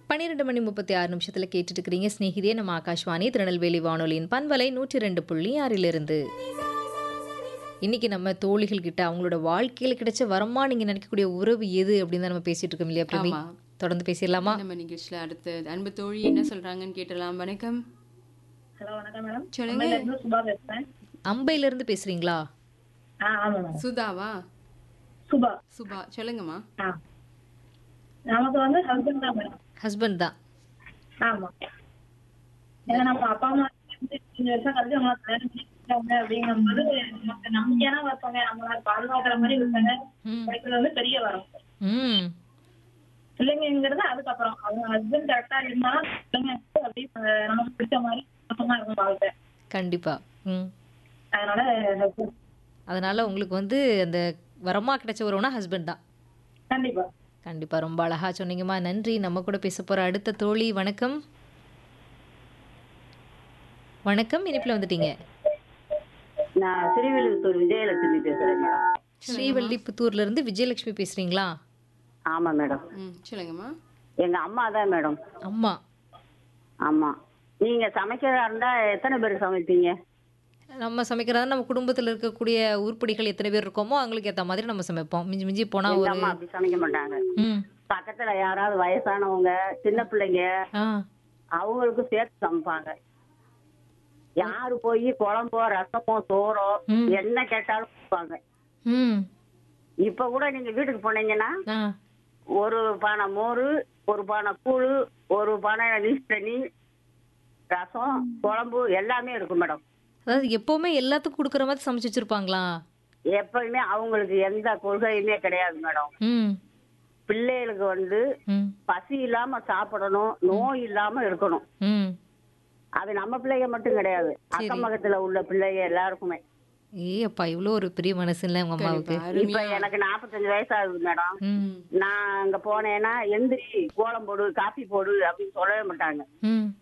பன்னிரெண்டு மணி முப்பத்தி ஆறு நிமிஷத்துல கேட்டுட்டு இருக்கிறீங்க ஸ்நேகிதே நம்ம ஆகாஷ்வாணி திருநெல்வேலி வானொலியின் பண்பலை நூற்றி ரெண்டு புள்ளி ஆறிலிருந்து இன்னைக்கு நம்ம தோழிகள் கிட்ட அவங்களோட வாழ்க்கையில கிடைச்ச வரமா நீங்க நினைக்கக்கூடிய உறவு எது அப்படின்னு தான் நம்ம பேசிட்டு இருக்கோம் இல்லையா பிரமி ஆமா. தொடர்ந்து பேசிடலாமா நம்ம நிகழ்ச்சியில அடுத்து அன்பு தோழி என்ன சொல்றாங்கன்னு கேட்டலாம் வணக்கம் ஹலோ வணக்கம் மேடம் சொல்லுங்க இருந்து சுபா பேசுறேன் அம்பையில இருந்து பேசுறீங்களா ஆ ஆமா மேடம் சுதாவா சுபா சுபா சொல்லுங்கம்மா ஆ நமக்கு வந்து ஹஸ்பண்ட் தான் மேடம் ஹஸ்பண்ட் தான் ஆமா ஏன்னா நம்ம அப்பா அம்மா வந்து அஞ்சு வருஷம் கழிச்சு நம்மள கல்யாணம் பண்ணி கொடுத்தாங்க அப்படிங்கும்போது நமக்கு நம்பிக்கையான ஒருத்தவங்க நம்மள பாதுகாக்கிற மாதிரி இருக்காங்க ம். கிடைக்கிறது வந்து பெரிய வரம் ம் பிள்ளைங்கிறது அதுக்கப்புறம் அவங்க ஹஸ்பண்ட் கரெக்டா இருந்தாலும் பிள்ளைங்க வந்து அப்படியே அஹ், நமக்கு பிடிச்ச மாதிரி சுத்தமா இருக்கும் வாழ்க்கை கண்டிப்பா ம் அதனால husband அதனால உங்களுக்கு வந்து அந்த வரமா கிடைச்ச உறவுனா ஹஸ்பண்ட் தான் கண்டிப்பா கண்டிப்பா ரொம்ப அழகா சொன்னீங்கம்மா நன்றி நம்ம கூட பேச போற அடுத்த தோழி வணக்கம் வணக்கம் இனிப்புல வந்துட்டீங்க நான் ஸ்ரீவில்லிபுத்தூர் விஜயலட்சுமி பேசுறேன் மேடம் ஸ்ரீவல்லிபுத்தூர்ல இருந்து விஜயலட்சுமி பேசுறீங்களா ஆமா மேடம் ம் சொல்லுங்கம்மா எங்க அம்மா தான் மேடம் அம்மா ஆமா நீங்க சமைக்கிறதா இருந்தா எத்தனை பேர் சமைப்பீங்க நம்ம சமைக்கிறதா நம்ம குடும்பத்துல இருக்கக்கூடிய உருப்படிகள் எத்தனை பேர் இருக்கோமோ அவங்களுக்கு ஏத்த மாதிரி நம்ம சமைப்போம் மிஞ்சி மிஞ்சி போனா எங்க ஒரு அம்மா அப்படி சமைக்க மாட்டாங்க ம் பக்கத்துல யாராவது வயசானவங்க சின்ன பிள்ளைங்க ஆ அவங்களுக்கு சேர்த்து சமைப்பாங்க யாரு போய் குழம்போ ரசமோ சோறோ ம். என்ன கேட்டாலும் கொடுப்பாங்க ம் இப்ப கூட நீங்க வீட்டுக்கு போனீங்கன்னா ஆ ஒரு பானை மோர் ஒரு பானை கூழ் ஒரு பானை நீஸ் தண்ணி ரசம் குழம்பு எல்லாமே இருக்கும் மேடம் அதாவது எப்பவுமே எல்லாத்துக்கும் கொடுக்குற மாதிரி சமைச்சு வச்சிருப்பாங்களா எப்பயுமே அவங்களுக்கு எந்த கொள்கையுமே கிடையாது மேடம் ம் பிள்ளைகளுக்கு வந்து ம் பசி இல்லாம சாப்பிடணும் நோய் இல்லாம இருக்கணும் ம் அது நம்ம பிள்ளைங்க மட்டும் கிடையாது அக்கம் பக்கத்துல உள்ள பிள்ளைங்க எல்லாருக்குமே ஏ அப்பா இவ்வளோ ஒரு பெரிய மனசு இல்லை உங்க அம்மாவுக்கு இப்ப எனக்கு நாற்பத்தஞ்சு வயசு ஆகுது மேடம் ம் நான் அங்க போனேன்னா எந்திரி கோலம் போடு காப்பி போடு அப்படின்னு சொல்லவே மாட்டாங்க ம்